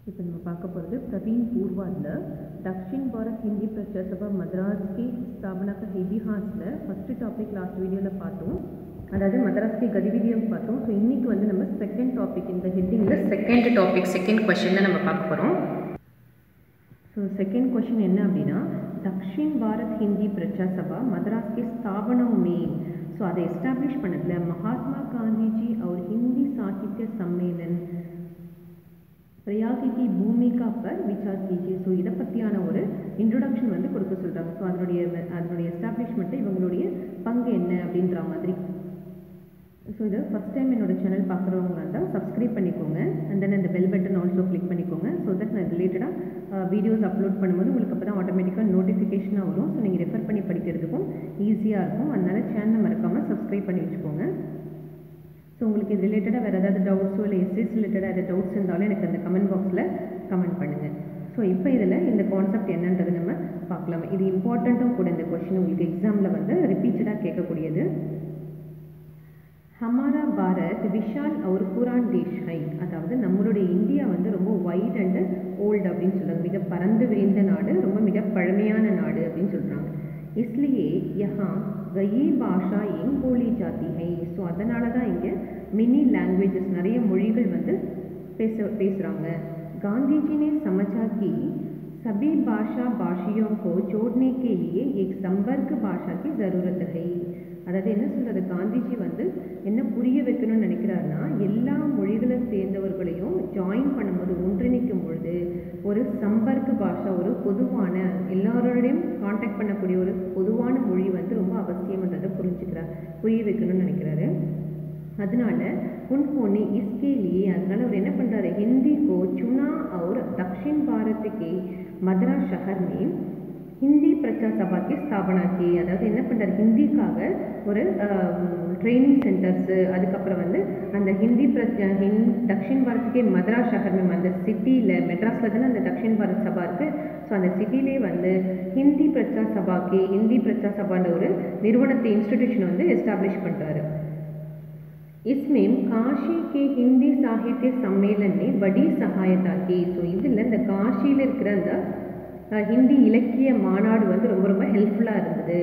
இப்போ நம்ம பார்க்க போகிறது प्रवीण पूर्वाला दक्षिण भारत हिंदी प्रचार सभा मद्रास की स्थापना का இதிஹாஸில் ஃபஸ்ட்டு டாபிக் லாஸ்ட் வீடியோவில் பார்த்தோம் அதாவது மദ്രാஸ் கி கதிவிதியம் பார்த்தோம் ஸோ இன்னைக்கு வந்து நம்ம செகண்ட் டாபிக் இந்த ஹெட்டிங்கில் செகண்ட் டாபிக் செகண்ட் கொஷின் நம்ம பார்க்க போகிறோம் ஸோ செகண்ட் கொஷின் என்ன அப்படின்னா தக்ஷின் பாரத் ஹிந்தி பிரச்சார் சபா மद्रास के स्थापना में ஸோ அதை எஸ்டாப்ளிஷ் பண்ணதுல மகாத்மா காந்திஜி அவர் ஹிந்தி சாகித்ய சம்மேளன் பிரயாகி கி பூமிகா பர் விசார் கீஜியே ஸோ இதை பற்றியான ஒரு இன்ட்ரொடக்ஷன் வந்து கொடுக்க சொல்கிறாங்க ஸோ அதனுடைய அதனுடைய எஸ்டாப்ளிஷ்மெண்ட்டு இவங்களுடைய பங்கு என்ன அப்படின்ற மாதிரி ஸோ இது ஃபஸ்ட் டைம் என்னோட சேனல் பார்க்குறவங்க இருந்தால் சப்ஸ்கிரைப் பண்ணிக்கோங்க அண்ட் தென் அந்த பெல் பட்டன் ஆல்சோ கிளிக் பண்ணிக்கோங்க ஸோ தட் நான் ரிலேட்டடாக வீடியோஸ் அப்லோட் பண்ணும்போது உங்களுக்கு அப்போ தான் ஆட்டோமேட்டிக்காக நோட்டிஃபிகேஷனாக வரும் ஸோ நீங்கள் ரெஃபர் பண்ணி படிக்கிறதுக்கும் ஈஸியாக இருக்கும் அதனால் சேனலை மறக்காமல் சப்ஸ்கிரைப் பண்ணி வச்சுக்கோங்க ஸோ உங்களுக்கு இது ரிலேட்டடாக வேறு ஏதாவது டவுட்ஸோ இல்லை எஸ்எஸ் ரிலேட்டடாக ஏதாவது டவுட்ஸ் இருந்தாலும் எனக்கு அந்த கமெண்ட் பாக்ஸில் கமெண்ட் பண்ணுங்கள் ஸோ இப்போ இதில் இந்த கான்செப்ட் என்னன்றது நம்ம பார்க்கலாம் இது இம்பார்ட்டண்ட்டும் கூட இந்த கொஷின் உங்களுக்கு எக்ஸாமில் வந்து ரிப்பீட்டடாக கேட்கக்கூடியது ஹமாரா பாரத் விஷால் ஒரு புரான் தேஷ் ஹை அதாவது நம்மளுடைய இந்தியா வந்து ரொம்ப வைட் அண்ட் ஓல்டு அப்படின்னு சொல்கிறாங்க மிக பறந்து விரிந்த நாடு ரொம்ப மிக பழமையான நாடு அப்படின்னு சொல்கிறாங்க இஸ்லியே யஹா கயே பாஷா எங் போலி ஜாதி ஹை ஸோ அதனால தான் இங்கே மினி லாங்குவேஜஸ் நிறைய மொழிகள் வந்து பேச பேசுகிறாங்க गांधी ने समझा कि सभी भाषा भाषियों को जोड़ने के लिए एक संपर्क भाषा की ज़रूरत है அதாவது என்ன சொல்கிறது காந்திஜி வந்து என்ன புரிய வைக்கணும்னு நினைக்கிறாருன்னா எல்லா மொழிகளை சேர்ந்தவர்களையும் ஜாயின் பண்ணும்போது ஒன்றிணைக்கும் பொழுது ஒரு சம்பர்க்க பாஷா ஒரு பொதுவான எல்லாரோடையும் காண்டாக்ட் பண்ணக்கூடிய ஒரு பொதுவான மொழி வந்து ரொம்ப அவசியம்ன்றதை புரிஞ்சுக்கிறார் புரிய வைக்கணும்னு நினைக்கிறாரு அதனால उन्होंने इसके लिए அதனால அவர் என்ன பண்ணுறாரு हिंदी को चुना और दक्षिण भारत के मद्रा शहर में ஹிந்தி பிரச்சார் சபா கி ஸ்தாபனா கி அதாவது என்ன பண்ணுறாரு ஹிந்திக்காக ஒரு ட்ரைனிங் சென்டர்ஸு அதுக்கப்புறம் வந்து அந்த ஹிந்தி பிரச்ச ஹிந் தக்ஷின் பாரத்துக்கே மദ്രാஸ் ஷஹர் மேம் அந்த சிட்டியில் மெட்ராஸில் தானே அந்த தக்ஷின் பாரத் சபா இருக்குது ஸோ அந்த சிட்டிலே வந்து ஹிந்தி பிரச்சார் சபாக்கு ஹிந்தி பிரச்சார் சபான்ற ஒரு நிறுவனத்தை இன்ஸ்டிடியூஷனை வந்து எஸ்டாப்ளிஷ் பண்ணுறாரு इसमें काशी के हिंदी साहित्य सम्मेलन ने बड़ी सहायता की ஸோ இதில் இந்த காஷியில் இருக்கிற அந்த ஹிந்தி இலக்கிய மாநாடு வந்து ரொம்ப ரொம்ப ஹெல்ப்ஃபுல்லாக இருந்தது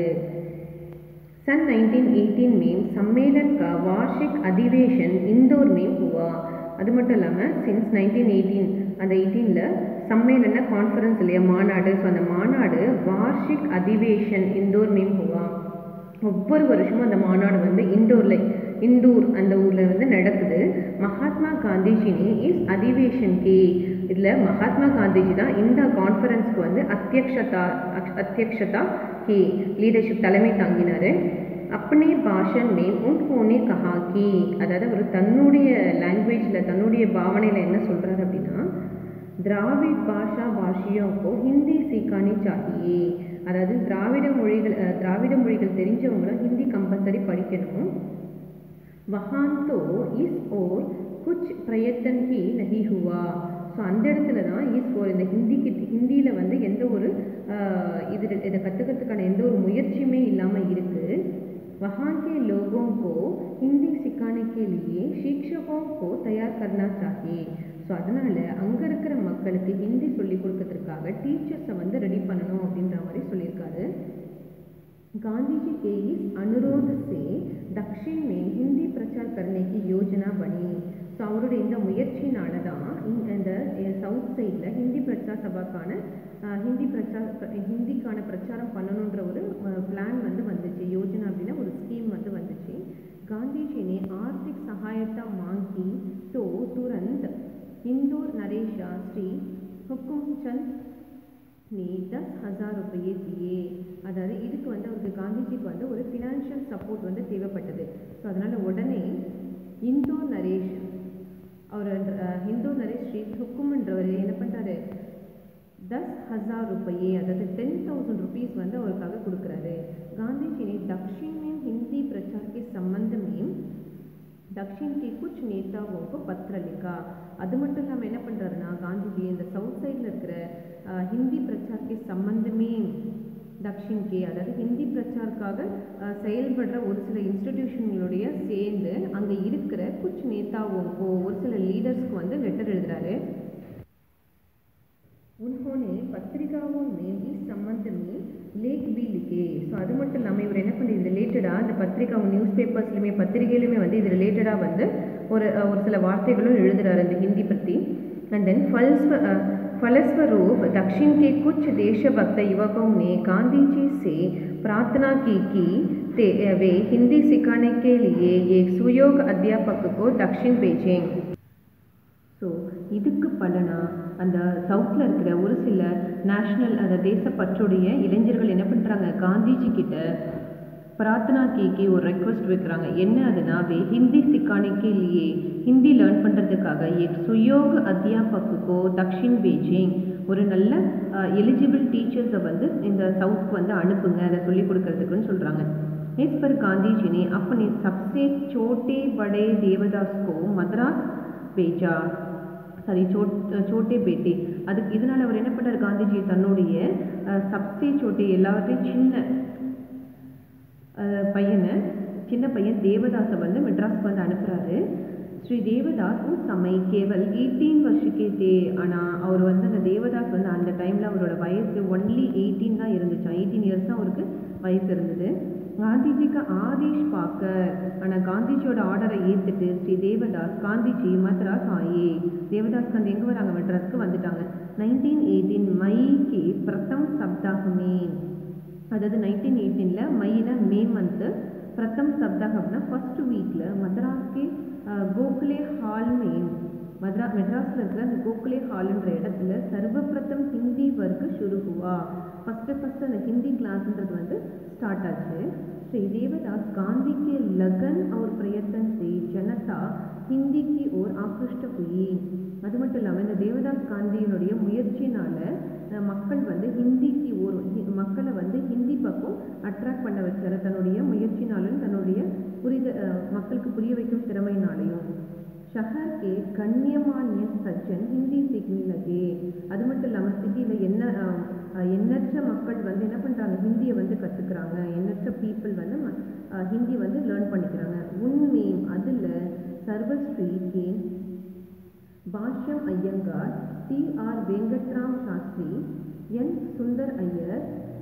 सन 1918 में सम्मेलन का वार्षिक अधिवेशन इंदौर में हुआ அது மட்டும் இல்லாமல் சின்ஸ் நைன்டீன் எயிட்டீன் அந்த எயிட்டீனில் சம்மேளன கான்ஃபரன்ஸ் இல்லையா மாநாடு ஸோ அந்த மாநாடு வார்ஷிக் அதிவேஷன் இந்தோர் மேம் ஹுவா ஒவ்வொரு வருஷமும் அந்த மாநாடு வந்து இண்டோரில் இந்தூர் அந்த ஊரில் வந்து நடக்குது மகாத்மா காந்திஜினி இஸ் அதிவேஷன் கே இதில் மகாத்மா காந்திஜி தான் இந்த கான்ஃபரன்ஸ்க்கு வந்து அத்தியக்ஷதா அத்தியக்ஷதா கே லீடர்ஷிப் தலைமை தாங்கினார் अपने भाषण में उन्होंने कहा कि அதாவது அவர் தன்னுடைய லாங்குவேஜில் தன்னுடைய பாவனையில் என்ன சொல்கிறாரு அப்படின்னா திராவிட் பாஷா பாஷியோக்கோ ஹிந்தி சீக்கானி சாகியே அதாவது திராவிட மொழிகள் திராவிட மொழிகள் தெரிஞ்சவங்களும் ஹிந்தி கம்பல்சரி படிக்கணும் வஹான் தோ இஸ் ஓர் குச் பிரயத்தன் ஹி நஹி ஹுவா ஸோ அந்த இடத்துல தான் இஸ் ஓர் இந்த ஹிந்திக்கு ஹிந்தியில் வந்து எந்த ஒரு இது இதை கற்றுக்கிறதுக்கான எந்த ஒரு முயற்சியுமே இல்லாமல் இருக்குது वहाँ के लोगों को हिंदी सिखाने के लिए शिक्षकों को तैयार करना चाहिए ஸோ அதனால் அங்கே இருக்கிற மக்களுக்கு ஹிந்தி சொல்லி கொடுக்கறதுக்காக டீச்சர்ஸை வந்து ரெடி பண்ணணும் அப்படின்ற மாதிரி சொல்லியிருக்காரு गांधी जी के इस अनुरोध से दक्षिण में हिंदी प्रचार करने की योजना बनी ஸோ அவருடைய இந்த முயற்சினால தான் இந்த சவுத் சைடில் ஹிந்தி பிரச்சார சபாக்கான ஹிந்தி பிரச்சார ஹிந்திக்கான பிரச்சாரம் பண்ணணுன்ற ஒரு பிளான் வந்து வந்துச்சு யோஜனா அப்படின்னா ஒரு ஸ்கீம் வந்து வந்துச்சு गांधी ने आर्थिक सहायता मांगी तो तुरंत इंदौर नरेश श्री हुकुमचंद நீ தஸ் ஹசார் ருபையே தியே அதாவது இதுக்கு வந்து அவருக்கு காந்திஜிக்கு வந்து ஒரு ஃபினான்ஷியல் சப்போர்ட் வந்து தேவைப்பட்டது ஸோ அதனால் உடனே இந்தோ நரேஷ் அவர் இந்தோ நரேஷ் ஸ்ரீ ஹுக்கும்ன்றவர் என்ன பண்ணுறாரு தஸ் ஹசார் ருபையே அதாவது டென் தௌசண்ட் ருபீஸ் வந்து அவருக்காக கொடுக்குறாரு गांधी ने दक्षिण में हिंदी प्रचार के संबंध में दक्षिण के कुछ नेताओं को पत्र लिखा அது மட்டும் இல்லாமல் என்ன பண்ணுறாருன்னா காந்திஜி இந்த சவுத் சைடில் இருக்கிற ஹிந்தி பிரச்சாரக்கு சம்பந்தமே தக்ஷின் கே அதாவது ஹிந்தி பிரச்சாரக்காக செயல்படுற ஒரு சில இன்ஸ்டிடியூஷன்களுடைய சேர்ந்து அங்கே இருக்கிற குச் நேதாவோங்கோ ஒரு சில லீடர்ஸ்க்கு வந்து லெட்டர் எழுதுறாரு आपने பத்திரிகாओं में इस संबंध में लेख भी लिखे ஸோ அது மட்டும் இல்லாமல் இவர் என்ன பண்ணி இது ரிலேட்டடாக அந்த பத்திரிகாவும் நியூஸ் பேப்பர்ஸ்லையுமே பத்திரிகையிலுமே வந்து இது ரிலேட்டடாக வந்து ஒரு அஹ், ஒரு சில வார்த்தைகளும் எழுதுறாரு இந்த ஹிந்தி பற்றி एंड देन फलस्व फलस्वरूप दक्षिण के कुछ देशभक्त युवकों ने गांधी जी से प्रार्थना की कि ते वे हिंदी सिखाने के लिए एक सुयोग अध्यापक को दक्षिण भेजें ஸோ இதுக்கு பலனா அந்த சவுத்தில் இருக்கிற ஒரு சில நேஷ்னல் அந்த தேசப்பற்றுடைய இளைஞர்கள் என்ன பண்ணுறாங்க காந்திஜி கிட்ட பிரார்த்தனா கேக்கி ஒரு ரெக்வஸ்ட் வைக்கிறாங்க என்ன அதுனா வே ஹிந்தி சிக்கானிக்கு இல்லையே ஹிந்தி லேர்ன் பண்ணுறதுக்காக எக் சுயோக அத்தியாபக்குக்கோ தக்ஷின் பீஜிங் ஒரு நல்ல எலிஜிபிள் டீச்சர்ஸை வந்து இந்த சவுத்துக்கு வந்து அனுப்புங்க அதை சொல்லிக் கொடுக்கறதுக்குன்னு சொல்கிறாங்க इस पर गांधी जी ने अपने सबसे छोटे बड़े देवदास को मद्रास भेजा சாரி சோட் சோட்டே பேட்டி அதுக்கு இதனால் அவர் என்ன பண்ணார் காந்திஜி தன்னுடைய அஹ், சப்சே சோட்டே எல்லாவற்றையும் சின்ன அஹ், பையனை சின்ன பையன் தேவதாஸை வந்து மெட்ராஸ்க்கு வந்து அனுப்புகிறாரு ஸ்ரீ தேவதாஸ் உஸ் சமை கேவல் எயிட்டீன் வருஷக்கே தே ஆனால் அவர் வந்து அந்த தேவதாஸ் வந்து அந்த டைமில் அவரோட வயசு ஒன்லி எயிட்டீன் தான் இருந்துச்சு எயிட்டீன் இயர்ஸ் தான் அவருக்கு வயசு இருந்தது காந்திஜிக்கு ஆதேஷ் பார்க்க ஆனால் காந்திஜியோட ஆர்டரை ஏற்றுட்டு ஸ்ரீ தேவதாஸ் காந்திஜி மദ്രാஸ் ஆயே தேவதாஸ் வந்து எங்கே வராங்க மெட்ராஸ்க்கு வந்துட்டாங்க நைன்டீன் எயிட்டீன் மைக்கு பிரதம் சப்தாகமே அதாவது நைன்டீன் எயிட்டீனில் மையில் மே மந்த்து பிரதம் சப்தாக அப்படின்னா ஃபர்ஸ்ட் வீக்கில் மദ്രാஸ்கே கோகுலே ஹால் மெயின் மத்ரா மெட்ராஸில் இருக்கிற அந்த கோகுலே ஹால்ன்ற இடத்துல சர்வப்பிரதம் ஹிந்தி வர்க்கு ஷுரு ஹுவா ஃபஸ்ட்டு ஃபஸ்ட்டு அந்த ஹிந்தி கிளாஸ்ன்றது வந்து ஸ்டார்ட் ஆச்சு ஸ்ரீ தேவதாஸ் காந்தி के लगन और प्रयत्न से जनता हिंदी की ओर आकृष्ट हुई அது மட்டும் இல்லாமல் இந்த தேவதாஸ் காந்தியினுடைய முயற்சினால அஹ், மக்கள் வந்து ஹிந்திக்கு ஒரு ஹி- மக்களை வந்து ஹிந்தி பக்கம் அட்ராக்ட் பண்ண வச்சாரு தன்னுடைய முயற்சினாலும் தன்னுடைய புரித அஹ், மக்களுக்கு புரிய வைக்கும் திறமையினாலையும் ஷஹர் கே கண்ணியமானிய சஜ்ஜன் ஹிந்தி சிக்னி லகே அது மட்டும் இல்லாமல் சிட்டியில் என்ன அஹ், அஹ், எண்ணற்ற மக்கள் வந்து என்ன பண்ணுறாங்க ஹிந்தியை வந்து கற்றுக்குறாங்க எண்ணற்ற பீப்புள் வந்து ம- அஹ், ஹிந்தி வந்து லேர்ன் பண்ணிக்கிறாங்க உண்மையும் அதில் சர்வஸ்ரீ K Bhashyam Iyengar T R Venkatram Sastri N Sundar Iyer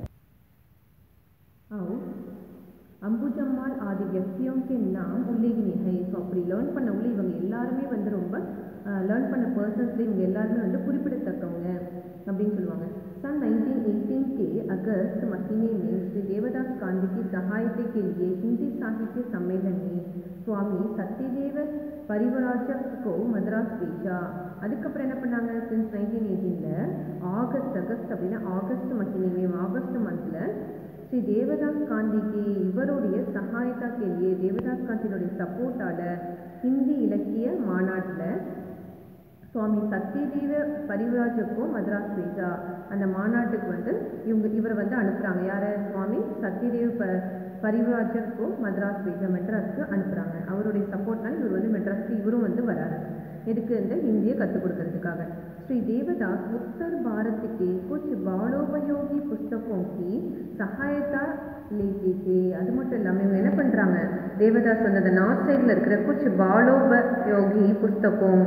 और அம்புஜம்மாள் ஆதி व्यक्तियों के नाम उल्लेखनीय है ஸோ அப்படி லேர்ன் பண்ணவங்கள இவங்க எல்லாருமே வந்து ரொம்ப லேர்ன் பண்ண பர்சன்ஸ்ல இவங்க எல்லாருமே வந்து குறிப்பிடத்தக்கவங்க அப்படின்னு சொல்லுவாங்க सन 1918 के अगस्त महीने में श्री देवदास गांधी की सहायता के लिए हिंदी साहित्य सम्मेलन में சுவாமி சத்யதேவ பரிவராஜக் கோ மദ്രാஸ் பேஜா அதுக்கப்புறம் என்ன பண்ணாங்க சின்ஸ் நைன்டீன் எயிட்டீனில் ஆகஸ்ட் அகஸ்ட் அப்படின்னா ஆகஸ்ட் மகிமே ஆகஸ்ட் மந்தில் ஸ்ரீ தேவதாஸ் காந்திக்கு இவருடைய சகாயத்தா கேள்வியே தேவதாஸ் காந்தியினுடைய சப்போர்ட்டால ஹிந்தி இலக்கிய மாநாட்டில் சுவாமி சத்யதேவ பரிவராஜுக்கும் மദ്രാஸ் பேஜா அந்த மாநாட்டுக்கு வந்து இவங்க இவரை வந்து அனுப்புகிறாங்க யாரை சுவாமி சத்யதேவ ப பரிவராஜுக்கும் மദ്രാஸ் பேஜா மெட்ராஸ்க்கு அனுப்புகிறாங்க அவருடைய சப்போர்ட்னால இவர் வந்து மெட்ராஸ்க்கு இவரும் வந்து வராரு எதுக்கு இந்த ஹிந்தியை கற்றுக் கொடுக்கறதுக்காக ஸ்ரீ தேவதாஸ் உத்தர் பாரத் के कुछ बालोपयोगी पुस्तकों की सहायता लेते थे அது மட்டும் இல்லாமல் இவங்க என்ன பண்ணுறாங்க தேவதாஸ் வந்து அந்த நார்த் சைடில் இருக்கிற குச் பாலோபயோகி புஸ்தகம்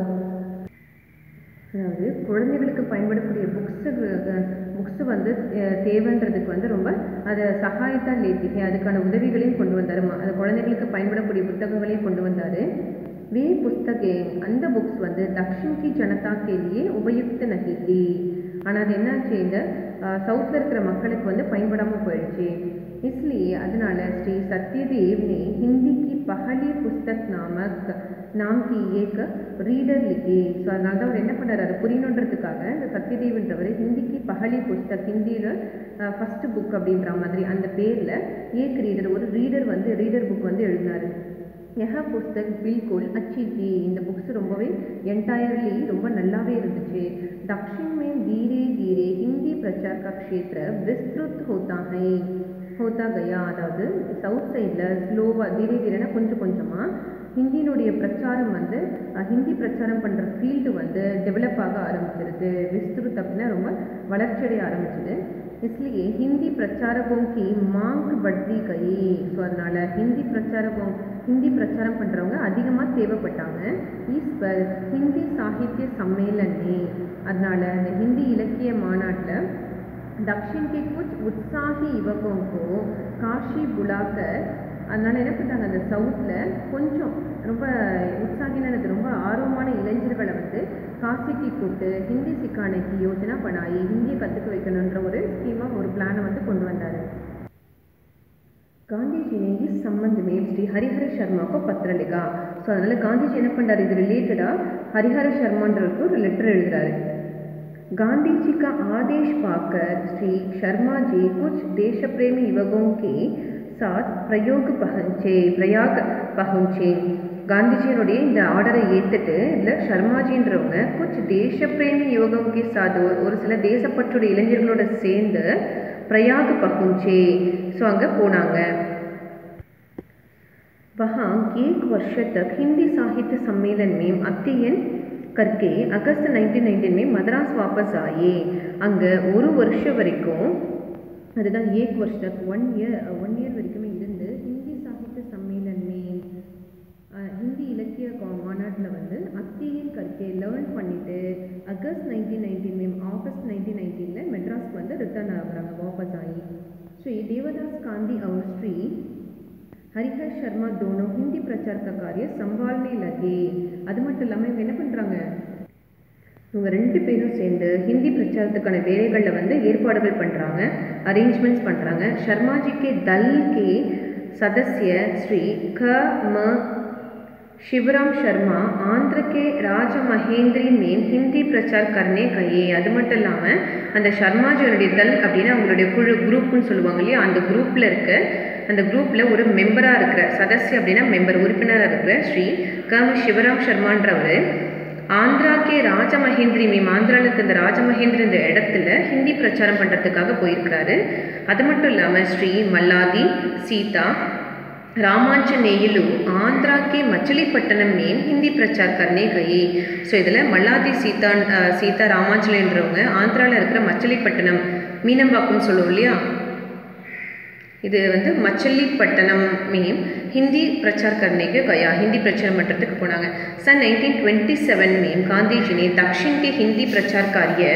அதாவது குழந்தைகளுக்கு பயன்படக்கூடிய புக்ஸு புக்ஸு வந்து அஹ், தேவைன்றதுக்கு வந்து ரொம்ப அதை சகாயத்தா லேத்திகை அதுக்கான உதவிகளையும் கொண்டு வந்தார் அது குழந்தைகளுக்கு பயன்படக்கூடிய புத்தகங்களையும் கொண்டு வந்தார் வே புஸ்தகே அந்த புக்ஸ் வந்து தக்ஷின் கி ஜனதா கேலியே உபயுக்த நகிதி ஆனால் அது என்னாச்சு இந்த சவுத்தில் இருக்கிற மக்களுக்கு வந்து பயன்படாமல் போயிடுச்சு इसलिए அதனால ஸ்ரீ சத்யதேவ் ने हिंदी की पहली पुस्तक नामक नाम की एक ரீடர் லிகி ஸோ அதனால தான் அவர் என்ன பண்ணார் அதை புரியணுன்றதுக்காக இந்த சத்யதேவ்ன்றவர் ஹிந்திக்கு பஹலி புஸ்தக் ஹிந்தியில் ஃபஸ்ட்டு புக் அப்படின்ற மாதிரி அந்த பேரில் ஏக் ரீடர் ஒரு ரீடர் வந்து ரீடர் புக் வந்து எழுதினார் यह पुस्तक बिल्कुल अच्छी थी இந்த புக்ஸ் ரொம்பவே என்டையர்லி ரொம்ப நல்லாவே இருந்துச்சு दक्षिण में धीरे धीरे हिंदी प्रचार का क्षेत्र विस्तृत होता है होता गया அதாவது சவுத் சைடில் ஸ்லோவாக தீரே தீரேனா கொஞ்சம் கொஞ்சமாக ஹிந்தியினுடைய பிரச்சாரம் வந்து அஹ், ஹிந்தி பிரச்சாரம் பண்ணுற ஃபீல்டு வந்து டெவலப் ஆக ஆரம்பிச்சிருது விஸ்துருத் அப்படின்னா ரொம்ப வளர்ச்சியடைய ஆரம்பிச்சது इसलिए हिंदी प्रचारकों की मांग बढ़ती गई ஸோ அதனால் ஹிந்தி பிரச்சாரகம் ஹிந்தி பிரச்சாரம் பண்ணுறவங்க அதிகமாக தேவைப்பட்டாங்க இஸ் பர் ஹிந்தி சாகித்ய சம்மேளனே அதனால் அந்த ஹிந்தி இலக்கிய மாநாட்டில் दक्षिण के कुछ उत्साही युवकों को काशी बुलाकर அதனால் என்ன பண்ணுறாங்க அந்த சவுத்தில் கொஞ்சம் ரொம்ப உற்சாகினது ரொம்ப ஆர்வமான இளைஞர்களை வந்து காசிக்கு கூப்பிட்டு ஹிந்தி சிக்கானைக்கு யோஜனா பண்ணாயி ஹிந்தியை கற்றுக்க வைக்கணுன்ற ஒரு ஸ்கீமாக ஒரு பிளானை வந்து கொண்டு வந்தார் गांधी जी ने इस संबंध में श्री हरिहर शर्मा को पत्र लिखा ஸோ அதனால் காந்திஜி என்ன பண்ணுறாரு இது ரிலேட்டடாக ஹரிஹர சர்மான்றவருக்கு ஒரு லெட்டர் எழுதுறாரு गांधी जी का आदेश पाकर श्री शर्मा जी कुछ देश प्रेमी युवकों के साथ प्रयोग पहुंचे प्रयाग पहुंचे காந்திஜியினுடைய இந்த ஆர்டரை ஏற்றுட்டு இதில் ஷர்மாஜின்றவங்க குச் தேசப்பிரேமி யுவகம்கே சாத் ஒரு ஒரு சில தேசப்பற்றுடைய இளைஞர்களோட சேர்ந்து பிரயாக பகுஞ்சே ஸோ அங்கே போனாங்க वहाँ एक वर्ष तक हिंदी साहित्य सम्मेलन में अध्ययन करके अगस्त 1919 में मद्रास वापस आए அங்கே ஒரு வருஷம் வரைக்கும் அதுதான் ஏக் வருஷ தக் ஒன் இயர் ஒன் இயர் வரைக்குமே இருந்து ஹிந்தி சாகித்ய சம்மேளனமே ஹிந்தி இலக்கிய மாநாட்டில் வந்து அத்தியன் கற்கே லேர்ன் பண்ணிட்டு அகஸ்ட் நைன்டீன் நைன்டீன் மேம் ஆகஸ்ட் நைன்டீன் நைன்டீனில் மெட்ராஸ்க்கு வந்து ரிட்டர்ன் ஆகுறாங்க வாபஸ் ஆகி ஸ்ரீ தேவதாஸ் காந்தி और श्री ஹரிஹர் சர்மா दोनों हिंदी प्रचार का कार्य संभालने लगे அது மட்டும் இல்லாமல் இவங்க என்ன பண்ணுறாங்க இவங்க ரெண்டு பேரும் சேர்ந்து ஹிந்தி பிரச்சாரத்துக்கான வேலைகளில் வந்து ஏற்பாடுகள் பண்ணுறாங்க அரேஞ்ச்மெண்ட்ஸ் பண்ணுறாங்க ஷர்மாஜிக்கு தல் கே சதஸ்ய ஸ்ரீ க ம शिवराम शर्मा आंध्र के ராஜமகேந்திரி மேம் ஹிந்தி பிரச்சார் கர்னே கையே அது மட்டும் இல்லாமல் அந்த சர்மாஜியோடைய தல் அப்படின்னா அவங்களுடைய குழு குரூப்னு சொல்லுவாங்க இல்லையா அந்த குரூப்பில் இருக்க அந்த குரூப்பில் ஒரு மெம்பராக இருக்கிற சதஸ்ய அப்படின்னா மெம்பர் உறுப்பினராக இருக்கிற ஸ்ரீ கம சிவராம் சர்மான்றவர் ஆந்திராக்கே ராஜமகேந்திரி மேம் ஆந்திராவில் இருக்க இந்த ராஜமகேந்திர இந்த இடத்துல ஹிந்தி பிரச்சாரம் பண்ணுறதுக்காக போயிருக்கிறாரு அது மட்டும் இல்லாமல் ஸ்ரீ மல்லாதி சீதா ராமாஞ்சநேயிலு ஆந்திரா கே மச்சிலிப்பட்டினம் மேம் ஹிந்தி பிரச்சார் கர்னே கயே ஸோ இதில் மல்லாதி சீதா சீதா ராமாஞ்சலேன்றவங்க ஆந்திராவில் இருக்கிற மச்சிலிப்பட்டினம் மீனம்பாக்கம்னு சொல்லுவோம் இல்லையா இது வந்து மச்சல்லிப்பட்டினம் மேம் हिंदी प्रचार करने के गया हिंदी प्रचार பண்ணுறதுக்கு போனாங்க सन 1927 में गांधी जी ने दक्षिण के हिंदी प्रचार कार्य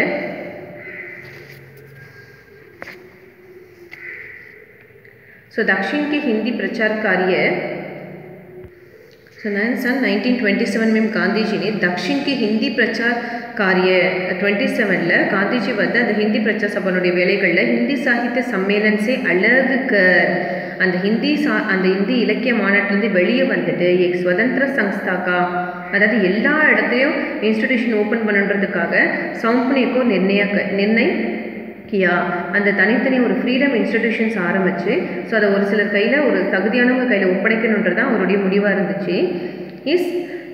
सो दक्षिण के हिंदी प्रचार कार्य सन सन 1927 में गांधी जी ने दक्षिण के हिंदी प्रचार कार्य 27ல காந்திஜி வந்து அந்த ஹிந்தி பிரச்சார சபனுடைய வேலைகளில் ஹிந்தி சாகித்ய சம்மேளன் சே அழகு கர் அந்த ஹிந்தி சா அந்த ஹிந்தி இலக்கிய மாநாட்டிலேருந்து வெளியே வந்துட்டு எக் சுதந்திர சங்ஸ்தாக்கா அதாவது எல்லா இடத்தையும் இன்ஸ்டிடியூஷன் ஓப்பன் பண்ணுன்றதுக்காக சௌம்பனேக்கோ நிர்ணய நிர்ணய் கியா அந்த தனித்தனி ஒரு ஃப்ரீடம் இன்ஸ்டிடியூஷன்ஸ் ஆரம்பிச்சு ஸோ அதை ஒரு சிலர் கையில் ஒரு தகுதியானவங்க கையில் ஒப்படைக்கணுன்றது தான் அவருடைய முடிவாக இருந்துச்சு இஸ்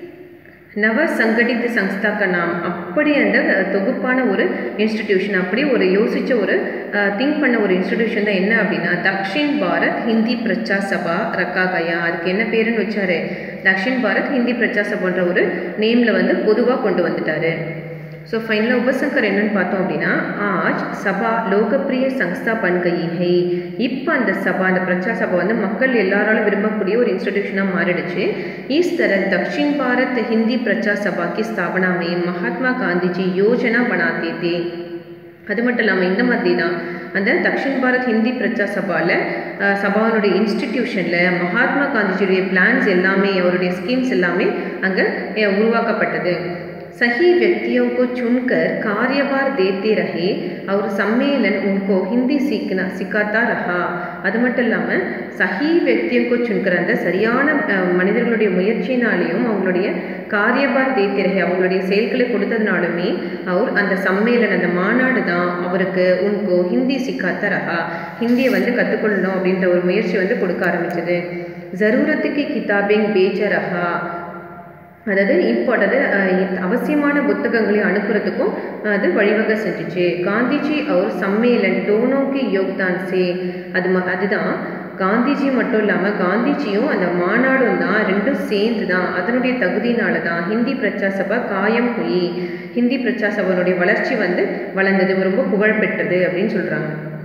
நவ சங்கடித்த சங்ஸ்தாக்க நாம் அப்படி அந்த தொகுப்பான ஒரு இன்ஸ்டிடியூஷன் அப்படி ஒரு யோசித்த ஒரு திங்க் பண்ண ஒரு இன்ஸ்டிடியூஷன் தான் என்ன அப்படின்னா தக்ஷின் பாரத் ஹிந்தி பிரச்சா சபா ரக்கா கயா அதுக்கு என்ன பேருன்னு வச்சாரு தக்ஷின் பாரத் ஹிந்தி பிரச்சா சபான்ற ஒரு நேமில் வந்து பொதுவாக கொண்டு வந்துட்டாரு ஸோ ஃபைனலாக உபசங்கர் என்னன்னு பார்த்தோம் அப்படின்னா ஆஜ் சபா லோகப்பிரிய சங்ஸ்தா பன் கயி ஹை இப்போ அந்த சபா அந்த பிரச்சா சபா வந்து மக்கள் எல்லாராலும் விரும்பக்கூடிய ஒரு இன்ஸ்டிடியூஷனாக மாறிடுச்சு इस तरह दक्षिण भारत हिंदी प्रचार सभा की स्थापना में महात्मा गांधी जी योजना बनाते थे அது மட்டும் இல்லாமல் இந்த மாதிரி தான் அந்த தக்ஷின் பாரத் ஹிந்தி பிரச்சா சபாவில் சபாவினுடைய இன்ஸ்டிடியூஷனில் மகாத்மா காந்திஜியுடைய பிளான்ஸ் எல்லாமே அவருடைய ஸ்கீம்ஸ் எல்லாமே அங்கே உருவாக்கப்பட்டது सही व्यक्तियों को चुनकर कार्यभार देते रहे और सम्मेलन उनको हिंदी सीखना सिखाता रहा அது மட்டும் இல்லாமல் சஹி व्यक्तियों சுன்கர் அந்த சரியான மனிதர்களுடைய முயற்சினாலேயும் அவங்களுடைய காரியபார் தேத்திரகை அவங்களுடைய செயல்களை கொடுத்ததுனாலுமே அவர் அந்த சம்மேளன் அந்த மாநாடு தான் அவருக்கு உன்கோ ஹிந்தி சிக்காத்த ரஹா ஹிந்தியை வந்து கற்றுக்கொள்ளணும் அப்படின்ற ஒரு முயற்சி வந்து கொடுக்க ஆரம்பிச்சது ஜரூரத்துக்கு கிதாபிங் பேச்ச ரஹா அதாவது இம்பார்ட்டது அவசியமான புத்தகங்களையும் அனுப்புறதுக்கும் அது வழிவகை செஞ்சுச்சு காந்திஜி அவர் சம்மேளன் டோனோக்கு யோக்தான் சே அது ம அதுதான் காந்திஜி மட்டும் இல்லாமல் காந்திஜியும் அந்த மாநாடும் தான் ரெண்டும் சேர்ந்து தான் அதனுடைய தகுதியினால தான் ஹிந்தி பிரச்சா சபா காயம் போய் ஹிந்தி பிரச்சா சபனுடைய வளர்ச்சி வந்து வளர்ந்தது ரொம்ப புகழ் பெற்றது அப்படின்னு சொல்கிறாங்க